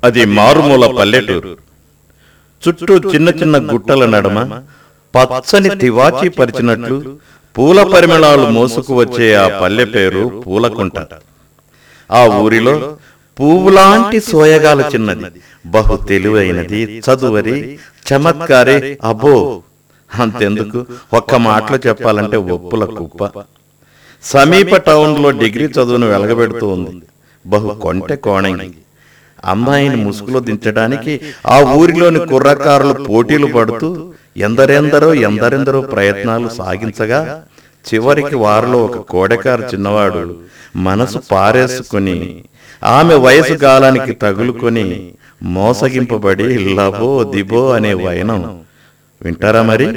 అది మారుమూల పల్లెటూరు చుట్టూ చిన్న చిన్న గుట్టల నడమ పచ్చని తివాచి పరిచినట్లు పూల పరిమళాలు మోసుకు వచ్చే ఆ పల్లె పేరు పూలకుంట ఆ ఊరిలో పువ్వులాంటి సోయగాల చిన్నది బహు తెలివైనది చదువరి చమత్కారే అబ్బో అంతెందుకు ఒక్క మాటలో చెప్పాలంటే ఒప్పుల కుప్ప సమీప టౌన్లో డిగ్రీ చదువును వెలగబెడుతూ ఉంది బహు కొంటె కోణంగి అమ్మాయిని ముసుగులో దించడానికి ఆ ఊరిలోని కుర్రకారులు పోటీలు పడుతూ ఎందరెందరో ఎందరెందరో ప్రయత్నాలు సాగించగా చివరికి వారిలో ఒక కోడెకారు చిన్నవాడు మనసు పారేసుకుని ఆమె వయసు కాలానికి తగులుకొని మోసగింపబడి లబో దిబో అనే వైనం వింటారా మరి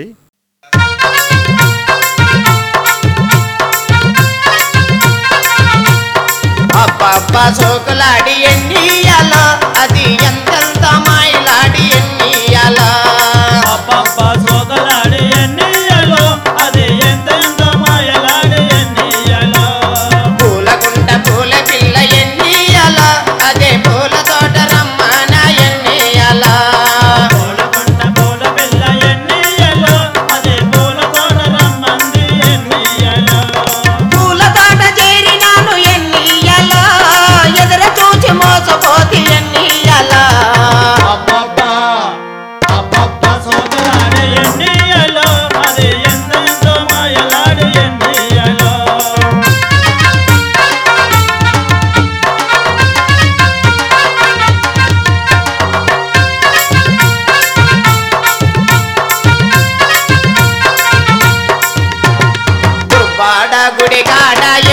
అబ్బబ్బ సోకులాడి ఎన్నియాలో అది ఎంతెంత మాయలాడి ఎన్నియాలో అబ్బబ్బ సోదలాడి ఎన్నియలో అది ఎంతెంత మాయలాడి ఎన్నియలో పూలగుంట పూల పిల్ల ఎన్నియాలో అదే పూల తోట రమ్మన ఎన్నియాలో పూలకుంట పూల పిల్ల ఎన్నియలో అది పూల తోట రమ్మంది ఎన్నియలో పూల తోట చేరినాను ఎన్నియాలో ఎదుర చూచి మోసపోతి ఎన్నియాలో అబ్బబ్బ అబ్బబ్బ సోదలాడి ఎన్నియలో అది ఎంతెంత మాయలాడి ఎన్నియలో దుర్వాడ గుడి కాడ